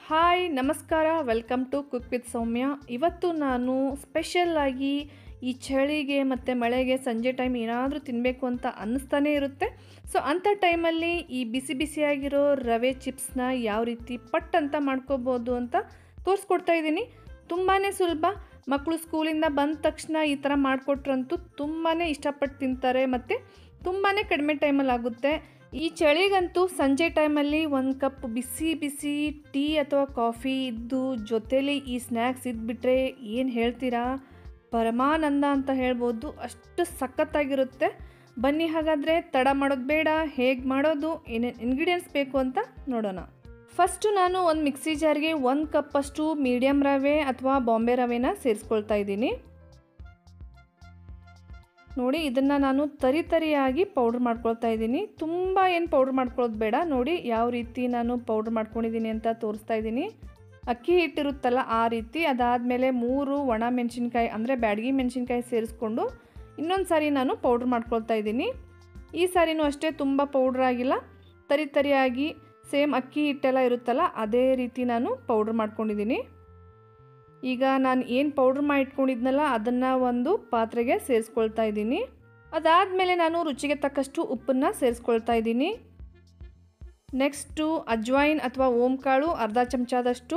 hi ನಮಸ್ಕಾರ welcome to cook with Soumya ಇವತ್ತು ನಾನು ಸ್ಪೆಷಲ್ ಆಗಿ ಈ ಚಳಿಗೆ ಮತ್ತು ಮಳೆಗೆ ಸಂಜೆ ಟೈಮ್ ಏನಾದರೂ ತಿನ್ನಬೇಕು ಅಂತ ಅನ್ನಿಸ್ತಾನೆ ಇರುತ್ತೆ ಸೊ ಅಂಥ ಟೈಮಲ್ಲಿ ಈ ಬಿಸಿ ಬಿಸಿಯಾಗಿರೋ ರವೆ ಚಿಪ್ಸ್ನ ಯಾವ ರೀತಿ ಪಟ್ ಅಂತ ಮಾಡ್ಕೋಬೋದು ಅಂತ ತೋರಿಸ್ಕೊಡ್ತಾ ಇದ್ದೀನಿ ತುಂಬಾ ಸುಲಭ ಮಕ್ಕಳು ಸ್ಕೂಲಿಂದ ಬಂದ ತಕ್ಷಣ ಈ ಥರ ಮಾಡಿಕೊಟ್ರಂತೂ ತುಂಬಾ ಇಷ್ಟಪಟ್ಟು ತಿಂತಾರೆ ಮತ್ತು ತುಂಬಾ ಕಡಿಮೆ ಟೈಮಲ್ಲಿ ಆಗುತ್ತೆ ಈ ಚಳಿಗಂತೂ ಸಂಜೆ ಟೈಮಲ್ಲಿ ಒಂದು ಕಪ್ ಬಿಸಿ ಬಿಸಿ ಟೀ ಅಥವಾ ಕಾಫಿ ಇದ್ದು ಜೊತೇಲಿ ಈ ಸ್ನ್ಯಾಕ್ಸ್ ಇದ್ಬಿಟ್ರೆ ಏನು ಹೇಳ್ತೀರಾ ಪರಮಾನಂದ ಅಂತ ಹೇಳ್ಬೋದು ಅಷ್ಟು ಸಖತ್ತಾಗಿರುತ್ತೆ ಬನ್ನಿ ಹಾಗಾದರೆ ತಡ ಮಾಡೋದು ಬೇಡ ಹೇಗೆ ಮಾಡೋದು ಏನೇನು ಇಂಗ್ರೀಡಿಯೆಂಟ್ಸ್ ಬೇಕು ಅಂತ ನೋಡೋಣ ಫಸ್ಟು ನಾನು ಒಂದು ಮಿಕ್ಸಿ ಜಾರ್ಗೆ ಒಂದು ಕಪ್ಪಷ್ಟು ಮೀಡಿಯಮ್ ರವೆ ಅಥವಾ ಬಾಂಬೆ ರವೆನ ಸೇರಿಸ್ಕೊಳ್ತಾ ಇದ್ದೀನಿ ನೋಡಿ ಇದನ್ನು ನಾನು ತರಿ ತರಿಯಾಗಿ ಪೌಡ್ರ್ ಮಾಡ್ಕೊಳ್ತಾ ಇದ್ದೀನಿ ತುಂಬ ಏನು ಪೌಡ್ರ್ ಮಾಡ್ಕೊಳ್ಳೋದು ಬೇಡ ನೋಡಿ ಯಾವ ರೀತಿ ನಾನು ಪೌಡ್ರ್ ಮಾಡ್ಕೊಂಡಿದ್ದೀನಿ ಅಂತ ತೋರಿಸ್ತಾ ಇದ್ದೀನಿ ಅಕ್ಕಿ ಹಿಟ್ಟಿರುತ್ತಲ್ಲ ಆ ರೀತಿ ಅದಾದಮೇಲೆ ಮೂರು ಒಣ ಮೆಣಸಿನ್ಕಾಯಿ ಅಂದರೆ ಬ್ಯಾಡಗಿ ಮೆಣಸಿನ್ಕಾಯಿ ಸೇರಿಸ್ಕೊಂಡು ಇನ್ನೊಂದು ಸಾರಿ ನಾನು ಪೌಡ್ರ್ ಮಾಡ್ಕೊಳ್ತಾ ಇದ್ದೀನಿ ಈ ಸಾರಿನೂ ಅಷ್ಟೇ ತುಂಬ ಪೌಡ್ರ್ ಆಗಿಲ್ಲ ತರಿ ತರಿಯಾಗಿ ಸೇಮ್ ಅಕ್ಕಿ ಹಿಟ್ಟೆಲ್ಲ ಇರುತ್ತಲ್ಲ ಅದೇ ರೀತಿ ನಾನು ಪೌಡ್ರ್ ಮಾಡ್ಕೊಂಡಿದ್ದೀನಿ ಈಗ ನಾನು ಏನು ಪೌಡ್ರ್ ಮಾಡಿ ಇಟ್ಕೊಂಡಿದ್ನಲ್ಲ ಅದನ್ನು ಒಂದು ಪಾತ್ರೆಗೆ ಸೇರಿಸ್ಕೊಳ್ತಾ ಇದ್ದೀನಿ ಅದಾದಮೇಲೆ ನಾನು ರುಚಿಗೆ ತಕ್ಕಷ್ಟು ಉಪ್ಪನ್ನು ಸೇರಿಸ್ಕೊಳ್ತಾ ಇದ್ದೀನಿ ನೆಕ್ಸ್ಟು ಅಜ್ವೈನ್ ಅಥವಾ ಓಂಕಾಳು ಅರ್ಧ ಚಮಚದಷ್ಟು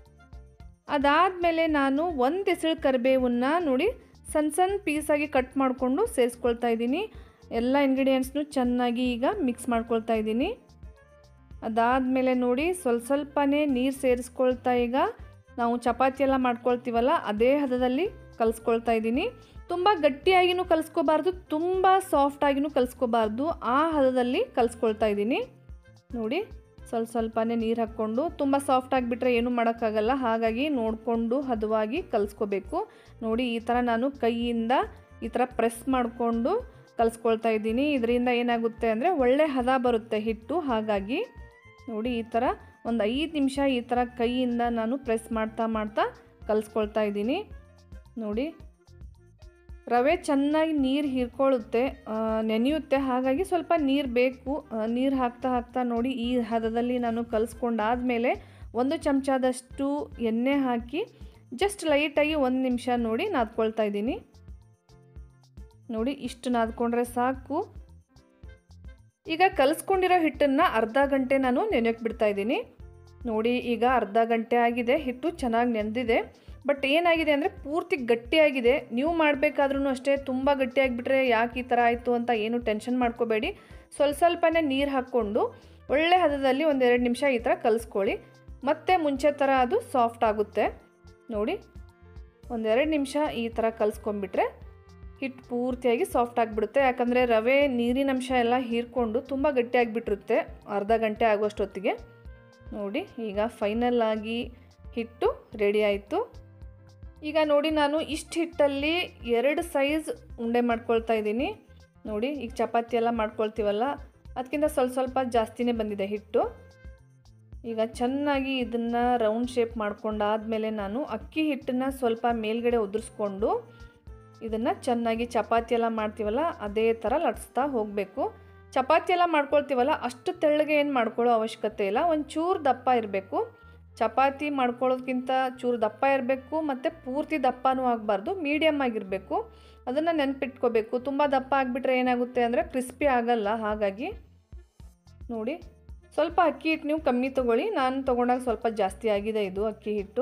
ಅದಾದಮೇಲೆ ನಾನು ಒಂದು ಎಸಳು ಕರಿಬೇವನ್ನು ನೋಡಿ ಸಣ್ಣ ಸಣ್ಣ ಪೀಸಾಗಿ ಕಟ್ ಮಾಡಿಕೊಂಡು ಸೇರಿಸ್ಕೊಳ್ತಾ ಇದ್ದೀನಿ ಎಲ್ಲ ಇಂಗ್ರೀಡಿಯೆಂಟ್ಸ್ನು ಚೆನ್ನಾಗಿ ಈಗ ಮಿಕ್ಸ್ ಮಾಡ್ಕೊಳ್ತಾ ಇದ್ದೀನಿ ಅದಾದಮೇಲೆ ನೋಡಿ ಸ್ವಲ್ಪ ಸ್ವಲ್ಪನೇ ನೀರು ಸೇರಿಸ್ಕೊಳ್ತಾ ಈಗ ನಾವು ಚಪಾತಿ ಎಲ್ಲ ಮಾಡ್ಕೊಳ್ತೀವಲ್ಲ ಅದೇ ಹದದಲ್ಲಿ ಕಲಿಸ್ಕೊಳ್ತಾ ಇದ್ದೀನಿ ತುಂಬ ಗಟ್ಟಿಯಾಗಿನೂ ಕಲಿಸ್ಕೋಬಾರ್ದು ತುಂಬ ಸಾಫ್ಟಾಗಿನೂ ಕಲಿಸ್ಕೋಬಾರ್ದು ಆ ಹದದಲ್ಲಿ ಕಲಿಸ್ಕೊಳ್ತಾ ಇದ್ದೀನಿ ನೋಡಿ ಸ್ವಲ್ಪ ಸ್ವಲ್ಪನೇ ನೀರು ಹಾಕ್ಕೊಂಡು ತುಂಬ ಸಾಫ್ಟ್ ಆಗಿಬಿಟ್ರೆ ಏನೂ ಮಾಡೋಕ್ಕಾಗಲ್ಲ ಹಾಗಾಗಿ ನೋಡಿಕೊಂಡು ಹದವಾಗಿ ಕಲಿಸ್ಕೋಬೇಕು ನೋಡಿ ಈ ಥರ ನಾನು ಕೈಯಿಂದ ಈ ಥರ ಪ್ರೆಸ್ ಮಾಡಿಕೊಂಡು ಕಲಿಸ್ಕೊಳ್ತಾ ಇದ್ದೀನಿ ಇದರಿಂದ ಏನಾಗುತ್ತೆ ಅಂದರೆ ಒಳ್ಳೆ ಹದ ಬರುತ್ತೆ ಹಿಟ್ಟು ಹಾಗಾಗಿ ನೋಡಿ ಈ ಥರ ಒಂದು ಐದು ನಿಮಿಷ ಈ ಥರ ಕೈಯಿಂದ ನಾನು ಪ್ರೆಸ್ ಮಾಡ್ತಾ ಮಾಡ್ತಾ ಕಲಿಸ್ಕೊಳ್ತಾ ಇದ್ದೀನಿ ನೋಡಿ ರವೆ ಚೆನ್ನಾಗಿ ನೀರು ಹೀರ್ಕೊಳ್ಳುತ್ತೆ ನೆನೆಯುತ್ತೆ ಹಾಗಾಗಿ ಸ್ವಲ್ಪ ನೀರು ಬೇಕು ನೀರು ಹಾಕ್ತಾ ಹಾಕ್ತಾ ನೋಡಿ ಈ ಹದದಲ್ಲಿ ನಾನು ಕಲಿಸ್ಕೊಂಡಾದಮೇಲೆ ಒಂದು ಚಮಚದಷ್ಟು ಎಣ್ಣೆ ಹಾಕಿ ಜಸ್ಟ್ ಲೈಟಾಗಿ ಒಂದು ನಿಮಿಷ ನೋಡಿ ನಾದ್ಕೊಳ್ತಾ ಇದ್ದೀನಿ ನೋಡಿ ಇಷ್ಟು ನಾದ್ಕೊಂಡ್ರೆ ಸಾಕು ಈಗ ಕಲಿಸ್ಕೊಂಡಿರೋ ಹಿಟ್ಟನ್ನು ಅರ್ಧ ಗಂಟೆ ನಾನು ನೆನೆಯೋಕ್ಕೆ ಬಿಡ್ತಾ ಇದ್ದೀನಿ ನೋಡಿ ಈಗ ಅರ್ಧ ಗಂಟೆ ಆಗಿದೆ ಹಿಟ್ಟು ಚೆನ್ನಾಗಿ ನೆನೆದಿದೆ ಬಟ್ ಏನಾಗಿದೆ ಅಂದರೆ ಪೂರ್ತಿ ಗಟ್ಟಿಯಾಗಿದೆ ನೀವು ಮಾಡಬೇಕಾದ್ರೂ ಅಷ್ಟೇ ತುಂಬ ಗಟ್ಟಿಯಾಗಿಬಿಟ್ರೆ ಯಾಕೆ ಈ ಥರ ಆಯಿತು ಅಂತ ಏನು ಟೆನ್ಷನ್ ಮಾಡ್ಕೋಬೇಡಿ ಸ್ವಲ್ಪ ಸ್ವಲ್ಪನೇ ನೀರು ಹಾಕ್ಕೊಂಡು ಒಳ್ಳೆ ಹದದಲ್ಲಿ ಒಂದೆರಡು ನಿಮಿಷ ಈ ಥರ ಕಲಿಸ್ಕೊಳ್ಳಿ ಮತ್ತೆ ಮುಂಚೆ ಥರ ಅದು ಸಾಫ್ಟ್ ಆಗುತ್ತೆ ನೋಡಿ ಒಂದೆರಡು ನಿಮಿಷ ಈ ಥರ ಕಲಿಸ್ಕೊಂಡ್ಬಿಟ್ರೆ ಹಿಟ್ಟು ಪೂರ್ತಿಯಾಗಿ ಸಾಫ್ಟ್ ಆಗಿಬಿಡುತ್ತೆ ಯಾಕಂದರೆ ರವೆ ನೀರಿನ ಅಂಶ ಎಲ್ಲ ಹೀರ್ಕೊಂಡು ತುಂಬ ಗಟ್ಟಿಯಾಗಿಬಿಟ್ಟಿರುತ್ತೆ ಅರ್ಧ ಗಂಟೆ ಆಗುವಷ್ಟೊತ್ತಿಗೆ ನೋಡಿ ಈಗ ಫೈನಲ್ ಆಗಿ ಹಿಟ್ಟು ರೆಡಿ ಆಯಿತು ಈಗ ನೋಡಿ ನಾನು ಇಷ್ಟು ಹಿಟ್ಟಲ್ಲಿ ಎರಡು ಸೈಜ್ ಉಂಡೆ ಮಾಡ್ಕೊಳ್ತಾ ಇದ್ದೀನಿ ನೋಡಿ ಈಗ ಚಪಾತಿ ಎಲ್ಲ ಮಾಡ್ಕೊಳ್ತೀವಲ್ಲ ಅದಕ್ಕಿಂತ ಸ್ವಲ್ಪ ಸ್ವಲ್ಪ ಜಾಸ್ತಿನೇ ಬಂದಿದೆ ಹಿಟ್ಟು ಈಗ ಚೆನ್ನಾಗಿ ಇದನ್ನು ರೌಂಡ್ ಶೇಪ್ ಮಾಡ್ಕೊಂಡಾದಮೇಲೆ ನಾನು ಅಕ್ಕಿ ಹಿಟ್ಟನ್ನು ಸ್ವಲ್ಪ ಮೇಲ್ಗಡೆ ಉದುರಿಸ್ಕೊಂಡು ಇದನ್ನು ಚೆನ್ನಾಗಿ ಚಪಾತಿ ಎಲ್ಲ ಮಾಡ್ತೀವಲ್ಲ ಅದೇ ಥರ ಲಟ್ಸ್ತಾ ಹೋಗಬೇಕು ಚಪಾತಿ ಎಲ್ಲ ಮಾಡ್ಕೊಳ್ತೀವಲ್ಲ ಅಷ್ಟು ತೆಳ್ಳಗೆ ಏನು ಮಾಡ್ಕೊಳ್ಳೋ ಅವಶ್ಯಕತೆ ಇಲ್ಲ ಒಂದು ಚೂರು ದಪ್ಪ ಇರಬೇಕು ಚಪಾತಿ ಮಾಡ್ಕೊಳ್ಳೋದಕ್ಕಿಂತ ಚೂರು ದಪ್ಪ ಇರಬೇಕು ಮತ್ತು ಪೂರ್ತಿ ದಪ್ಪನೂ ಆಗಬಾರ್ದು ಮೀಡಿಯಮ್ ಆಗಿರಬೇಕು ಅದನ್ನು ನೆನಪಿಟ್ಕೋಬೇಕು ತುಂಬ ದಪ್ಪ ಆಗಿಬಿಟ್ರೆ ಏನಾಗುತ್ತೆ ಅಂದರೆ ಕ್ರಿಸ್ಪಿ ಆಗಲ್ಲ ಹಾಗಾಗಿ ನೋಡಿ ಸ್ವಲ್ಪ ಅಕ್ಕಿ ಹಿಟ್ಟು ನೀವು ಕಮ್ಮಿ ತೊಗೊಳ್ಳಿ ನಾನು ತೊಗೊಂಡಾಗ ಸ್ವಲ್ಪ ಜಾಸ್ತಿ ಆಗಿದೆ ಇದು ಅಕ್ಕಿ ಹಿಟ್ಟು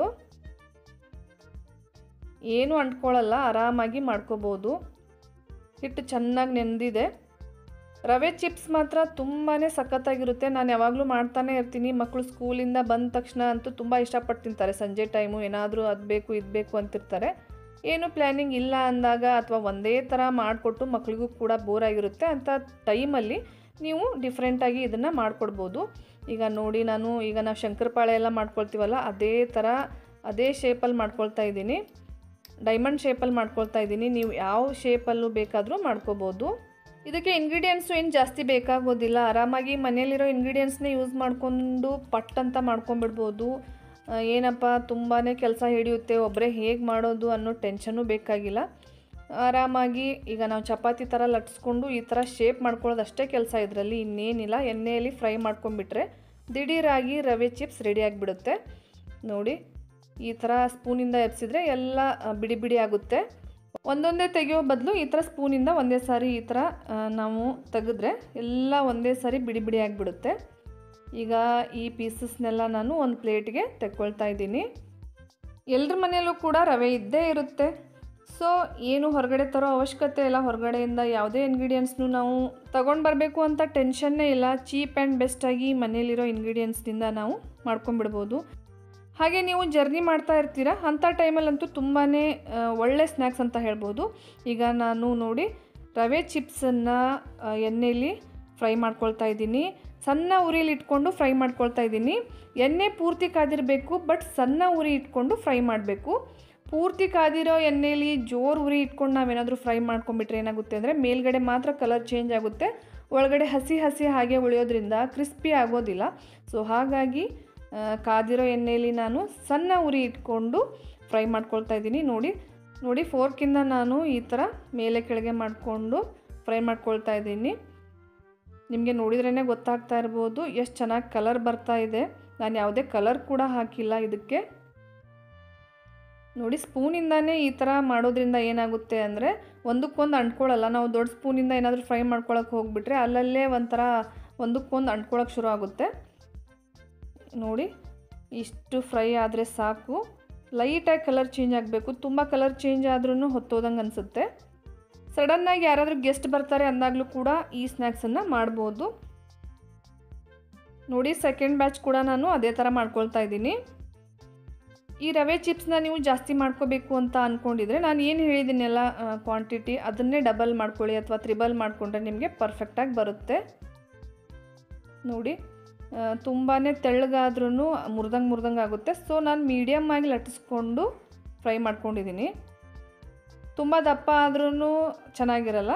ಏನು ಅಂಟ್ಕೊಳ್ಳಲ್ಲ ಆರಾಮಾಗಿ ಮಾಡ್ಕೋಬೋದು ಹಿಟ್ಟು ಚೆನ್ನಾಗಿ ನೆಂದಿದೆ ರವೆ ಚಿಪ್ಸ್ ಮಾತ್ರ ತುಂಬಾ ಸಖತ್ತಾಗಿರುತ್ತೆ ನಾನು ಯಾವಾಗಲೂ ಮಾಡ್ತಾನೆ ಇರ್ತೀನಿ ಮಕ್ಕಳು ಸ್ಕೂಲಿಂದ ಬಂದ ತಕ್ಷಣ ಅಂತೂ ತುಂಬ ಇಷ್ಟಪಟ್ಟು ತಿಂತಾರೆ ಸಂಜೆ ಟೈಮು ಏನಾದರೂ ಅದು ಬೇಕು ಇದು ಬೇಕು ಅಂತಿರ್ತಾರೆ ಏನು ಪ್ಲ್ಯಾನಿಂಗ್ ಇಲ್ಲ ಅಂದಾಗ ಅಥವಾ ಒಂದೇ ಥರ ಮಾಡಿಕೊಟ್ಟು ಮಕ್ಕಳಿಗೂ ಕೂಡ ಬೋರ್ ಆಗಿರುತ್ತೆ ಅಂಥ ಟೈಮಲ್ಲಿ ನೀವು ಡಿಫ್ರೆಂಟಾಗಿ ಇದನ್ನು ಮಾಡಿಕೊಡ್ಬೋದು ಈಗ ನೋಡಿ ನಾನು ಈಗ ನಾವು ಶಂಕರಪಾಳೆ ಎಲ್ಲ ಮಾಡ್ಕೊಳ್ತೀವಲ್ಲ ಅದೇ ಥರ ಅದೇ ಶೇಪಲ್ಲಿ ಮಾಡ್ಕೊಳ್ತಾ ಇದ್ದೀನಿ ಡೈಮಂಡ್ ಶೇಪಲ್ಲಿ ಮಾಡ್ಕೊಳ್ತಾ ಇದ್ದೀನಿ ನೀವು ಯಾವ ಶೇಪಲ್ಲೂ ಬೇಕಾದರೂ ಮಾಡ್ಕೋಬೋದು ಇದಕ್ಕೆ ಇಂಗ್ರೀಡಿಯೆಂಟ್ಸು ಏನು ಜಾಸ್ತಿ ಬೇಕಾಗೋದಿಲ್ಲ ಆರಾಮಾಗಿ ಮನೇಲಿರೋ ಇಂಗ್ರೀಡಿಯೆಂಟ್ಸ್ನೇ ಯೂಸ್ ಮಾಡಿಕೊಂಡು ಪಟ್ ಅಂತ ಮಾಡ್ಕೊಂಬಿಡ್ಬೋದು ಏನಪ್ಪ ತುಂಬಾ ಕೆಲಸ ಹಿಡಿಯುತ್ತೆ ಒಬ್ಬರೇ ಹೇಗೆ ಮಾಡೋದು ಅನ್ನೋ ಟೆನ್ಷನ್ನು ಬೇಕಾಗಿಲ್ಲ ಆರಾಮಾಗಿ ಈಗ ನಾವು ಚಪಾತಿ ಥರ ಲಟ್ಸ್ಕೊಂಡು ಈ ಥರ ಶೇಪ್ ಮಾಡ್ಕೊಳ್ಳೋದು ಅಷ್ಟೇ ಕೆಲಸ ಇದರಲ್ಲಿ ಇನ್ನೇನಿಲ್ಲ ಎಣ್ಣೆಯಲ್ಲಿ ಫ್ರೈ ಮಾಡ್ಕೊಂಬಿಟ್ರೆ ದಿಢೀರಾಗಿ ರವೆ ಚಿಪ್ಸ್ ರೆಡಿ ಆಗಿಬಿಡುತ್ತೆ ನೋಡಿ ಈ ಥರ ಸ್ಪೂನಿಂದ ಎಬ್ಸಿದ್ರೆ ಎಲ್ಲ ಆ, ಬಿಡಿ ಬಿಡಿ ಆಗುತ್ತೆ ಒಂದೊಂದೇ ತೆಗೆಯೋ ಬದಲು ಈ ಥರ ಸ್ಪೂನಿಂದ ಒಂದೇ ಸಾರಿ ಈ ಥರ ಆ, ನಾವು ತೆಗೆದ್ರೆ ಎಲ್ಲ ಒಂದೇ ಸಾರಿ ಬಿಡಿ ಬಿಡಿ ಆಗಿಬಿಡುತ್ತೆ ಈಗ ಈ ಪೀಸಸ್ನೆಲ್ಲ ನಾನು ಒಂದು ಪ್ಲೇಟ್ಗೆ ತೆಕ್ಕೊಳ್ತಾ ಇದ್ದೀನಿ ಎಲ್ಲರ ಮನೆಯಲ್ಲೂ ಕೂಡ ರವೆ ಇದ್ದೇ ಇರುತ್ತೆ ಸೊ ಏನು ಹೊರಗಡೆ ತರೋ ಅವಶ್ಯಕತೆ ಇಲ್ಲ ಹೊರಗಡೆಯಿಂದ ಯಾವುದೇ ಇಂಗ್ರೀಡಿಯೆಂಟ್ಸ್ನು ನಾವು ತಗೊಂಡು ಬರಬೇಕು ಅಂತ ಟೆನ್ಷನ್ನೇ ಇಲ್ಲ ಚೀಪ್ ಆ್ಯಂಡ್ ಬೆಸ್ಟಾಗಿ ಮನೇಲಿರೋ ಇಂಗ್ರೀಡಿಯೆಂಟ್ಸ್ನಿಂದ ನಾವು ಮಾಡ್ಕೊಂಬಿಡ್ಬೋದು ಹಾಗೆ ನೀವು ಜರ್ನಿ ಮಾಡ್ತಾ ಇರ್ತೀರಾ ಅಂಥ ಟೈಮಲ್ಲಂತೂ ತುಂಬಾ ಒಳ್ಳೆ ಸ್ನ್ಯಾಕ್ಸ್ ಅಂತ ಹೇಳ್ಬೋದು ಈಗ ನಾನು ನೋಡಿ ರವೆ ಚಿಪ್ಸನ್ನು ಎಣ್ಣೆಯಲ್ಲಿ ಫ್ರೈ ಮಾಡ್ಕೊಳ್ತಾ ಇದ್ದೀನಿ ಸಣ್ಣ ಉರಿಲಿ ಇಟ್ಕೊಂಡು ಫ್ರೈ ಮಾಡ್ಕೊಳ್ತಾ ಇದ್ದೀನಿ ಎಣ್ಣೆ ಪೂರ್ತಿ ಕಾದಿರಬೇಕು ಬಟ್ ಸಣ್ಣ ಉರಿ ಇಟ್ಕೊಂಡು ಫ್ರೈ ಮಾಡಬೇಕು ಪೂರ್ತಿ ಕಾದಿರೋ ಎಣ್ಣೆಯಲ್ಲಿ ಜೋರು ಉರಿ ಇಟ್ಕೊಂಡು ನಾವೇನಾದರೂ ಫ್ರೈ ಮಾಡ್ಕೊಂಬಿಟ್ರೆ ಏನಾಗುತ್ತೆ ಅಂದರೆ ಮೇಲ್ಗಡೆ ಮಾತ್ರ ಕಲರ್ ಚೇಂಜ್ ಆಗುತ್ತೆ ಒಳಗಡೆ ಹಸಿ ಹಸಿ ಹಾಗೆ ಉಳಿಯೋದ್ರಿಂದ ಕ್ರಿಸ್ಪಿ ಆಗೋದಿಲ್ಲ ಸೊ ಹಾಗಾಗಿ ಆ, ಕಾದಿರೋ ಎಣ್ಣೆಯಲ್ಲಿ ನಾನು ಸಣ್ಣ ಉರಿ ಇಟ್ಕೊಂಡು ಫ್ರೈ ಮಾಡ್ಕೊಳ್ತಾ ಇದ್ದೀನಿ ನೋಡಿ ನೋಡಿ ಫೋರ್ಕಿಂದ ನಾನು ಈ ಥರ ಮೇಲೆ ಕೆಳಗೆ ಮಾಡಿಕೊಂಡು ಫ್ರೈ ಮಾಡ್ಕೊಳ್ತಾ ಇದ್ದೀನಿ ನಿಮಗೆ ನೋಡಿದ್ರೇ ಗೊತ್ತಾಗ್ತಾ ಇರ್ಬೋದು ಎಷ್ಟು ಚೆನ್ನಾಗಿ ಕಲರ್ ಬರ್ತಾ ಇದೆ ನಾನು ಯಾವುದೇ ಕಲರ್ ಕೂಡ ಹಾಕಿಲ್ಲ ಇದಕ್ಕೆ ನೋಡಿ ಸ್ಪೂನಿಂದನೇ ಈ ಥರ ಮಾಡೋದ್ರಿಂದ ಏನಾಗುತ್ತೆ ಅಂದರೆ ಒಂದಕ್ಕೊಂದು ಅಂಟ್ಕೊಳ್ಳಲ್ಲ ನಾವು ದೊಡ್ಡ ಸ್ಪೂನಿಂದ ಏನಾದರೂ ಫ್ರೈ ಮಾಡ್ಕೊಳಕ್ಕೆ ಹೋಗ್ಬಿಟ್ರೆ ಅಲ್ಲಲ್ಲೇ ಒಂಥರ ಒಂದಕ್ಕೊಂದು ಅಂಟ್ಕೊಳಕ್ಕೆ ಶುರು ಆಗುತ್ತೆ ನೋಡಿ ಇಷ್ಟು ಫ್ರೈ ಆದರೆ ಸಾಕು ಲೈಟಾಗಿ ಕಲರ್ ಚೇಂಜ್ ಆಗಬೇಕು ತುಂಬ ಕಲರ್ ಚೇಂಜ್ ಆದ್ರೂ ಹೊತ್ತೋದಂಗೆ ಅನಿಸುತ್ತೆ ಸಡನ್ನಾಗಿ ಯಾರಾದರೂ ಗೆಸ್ಟ್ ಬರ್ತಾರೆ ಅಂದಾಗಲೂ ಕೂಡ ಈ ಸ್ನ್ಯಾಕ್ಸನ್ನು ಮಾಡ್ಬೋದು ನೋಡಿ ಸೆಕೆಂಡ್ ಬ್ಯಾಚ್ ಕೂಡ ನಾನು ಅದೇ ಥರ ಮಾಡ್ಕೊಳ್ತಾ ಇದ್ದೀನಿ ಈ ರವೆ ಚಿಪ್ಸ್ನ ನೀವು ಜಾಸ್ತಿ ಮಾಡ್ಕೋಬೇಕು ಅಂತ ಅಂದ್ಕೊಂಡಿದ್ರೆ ನಾನು ಏನು ಹೇಳಿದ್ದೀನಲ್ಲ ಕ್ವಾಂಟಿಟಿ ಅದನ್ನೇ ಡಬಲ್ ಮಾಡ್ಕೊಳ್ಳಿ ಅಥವಾ ತ್ರಿಬಲ್ ಮಾಡಿಕೊಂಡ್ರೆ ನಿಮಗೆ ಪರ್ಫೆಕ್ಟಾಗಿ ಬರುತ್ತೆ ನೋಡಿ ತುಂಬಾ ತೆಳ್ಳಗಾದ್ರೂ ಮುರಿದಂಗೆ ಮುರಿದಂಗೆ ಆಗುತ್ತೆ ಸೊ ನಾನು ಮೀಡಿಯಮ್ ಆಗಿ ಲಟ್ಟಿಸ್ಕೊಂಡು ಫ್ರೈ ಮಾಡ್ಕೊಂಡಿದ್ದೀನಿ ತುಂಬ ದಪ್ಪ ಆದ್ರೂ ಚೆನ್ನಾಗಿರಲ್ಲ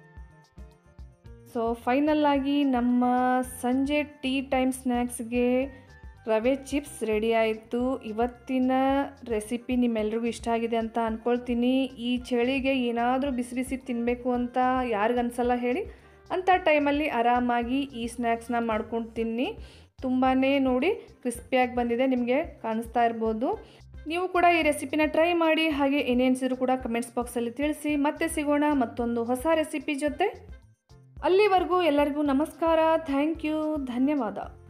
ಸೊ ಫೈನಲ್ಲಾಗಿ ನಮ್ಮ ಸಂಜೆ ಟೀ ಟೈಮ್ ಸ್ನ್ಯಾಕ್ಸ್ಗೆ ರವೆ ಚಿಪ್ಸ್ ರೆಡಿ ಆಯಿತು ಇವತ್ತಿನ ರೆಸಿಪಿ ನಿಮ್ಮೆಲ್ರಿಗೂ ಇಷ್ಟ ಆಗಿದೆ ಅಂತ ಅಂದ್ಕೊಳ್ತೀನಿ ಈ ಚಳಿಗೆ ಏನಾದರೂ ಬಿಸಿ ಬಿಸಿ ತಿನ್ನಬೇಕು ಅಂತ ಯಾರಿಗನ್ಸಲ್ಲ ಹೇಳಿ ಅಂಥ ಟೈಮಲ್ಲಿ ಆರಾಮಾಗಿ ಈ ಸ್ನ್ಯಾಕ್ಸ್ನ ಮಾಡ್ಕೊಂಡು ತಿನ್ನಿ ತುಂಬಾ ನೋಡಿ ಕ್ರಿಸ್ಪಿಯಾಗಿ ಬಂದಿದೆ ನಿಮಗೆ ಕಾಣಿಸ್ತಾ ಇರ್ಬೋದು ನೀವು ಕೂಡ ಈ ರೆಸಿಪಿನ ಟ್ರೈ ಮಾಡಿ ಹಾಗೆ ಏನೇನಿಸಿದ್ರು ಕೂಡ ಕಮೆಂಟ್ಸ್ ಬಾಕ್ಸಲ್ಲಿ ತಿಳಿಸಿ ಮತ್ತೆ ಸಿಗೋಣ ಮತ್ತೊಂದು ಹೊಸ ರೆಸಿಪಿ ಜೊತೆ ಅಲ್ಲಿವರೆಗೂ ಎಲ್ಲರಿಗೂ ನಮಸ್ಕಾರ ಥ್ಯಾಂಕ್ ಯು ಧನ್ಯವಾದ